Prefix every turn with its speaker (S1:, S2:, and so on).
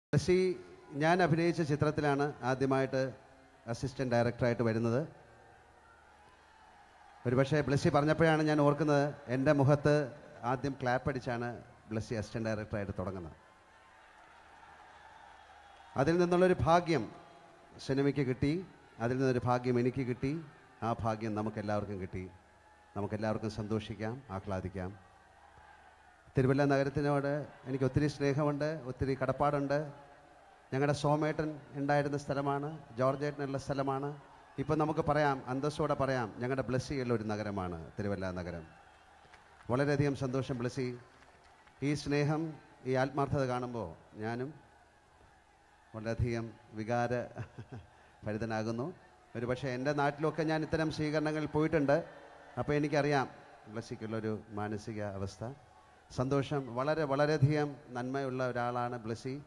S1: ബ്ലസ്സി ഞാൻ അഭിനയിച്ച ചിത്രത്തിലാണ് ആദ്യമായിട്ട് അസിസ്റ്റന്റ് ഡയറക്ടറായിട്ട് വരുന്നത് ഒരുപക്ഷെ ബ്ലസ്സി പറഞ്ഞപ്പോഴാണ് ഞാൻ ഓർക്കുന്നത് എൻ്റെ മുഖത്ത് ആദ്യം ക്ലാപ്പ് അടിച്ചാണ് ബ്ലസ്സി അസിസ്റ്റന്റ് ഡയറക്ടറായിട്ട് തുടങ്ങുന്നത് അതിൽ നിന്നുള്ളൊരു ഭാഗ്യം സിനിമയ്ക്ക് കിട്ടി അതിൽ നിന്നൊരു ഭാഗ്യം എനിക്ക് കിട്ടി ആ ഭാഗ്യം നമുക്കെല്ലാവർക്കും കിട്ടി നമുക്കെല്ലാവർക്കും സന്തോഷിക്കാം ആഹ്ലാദിക്കാം തിരുവല്ല നഗരത്തിനോട് എനിക്ക് ഒത്തിരി സ്നേഹമുണ്ട് ഒത്തിരി കടപ്പാടുണ്ട് ഞങ്ങളുടെ സോമേട്ടൻ ഉണ്ടായിരുന്ന സ്ഥലമാണ് ജോർജേട്ടനുള്ള സ്ഥലമാണ് ഇപ്പം നമുക്ക് പറയാം അന്തസ്സോടെ പറയാം ഞങ്ങളുടെ ബ്ലസ്സിയുള്ള ഒരു നഗരമാണ് തിരുവല്ല നഗരം വളരെയധികം സന്തോഷം ബ്ലസ്സി ഈ സ്നേഹം ഈ ആത്മാർത്ഥത കാണുമ്പോൾ ഞാനും വളരെയധികം വികാര ഭരിതനാകുന്നു ഒരു പക്ഷേ എൻ്റെ നാട്ടിലൊക്കെ ഞാൻ ഇത്തരം സ്വീകരണങ്ങളിൽ പോയിട്ടുണ്ട് അപ്പോൾ എനിക്കറിയാം ബ്ലസ്സിക്കുള്ളൊരു മാനസിക അവസ്ഥ സന്തോഷം വളരെ വളരെയധികം നന്മയുള്ള ഒരാളാണ് ബ്ലസ്സി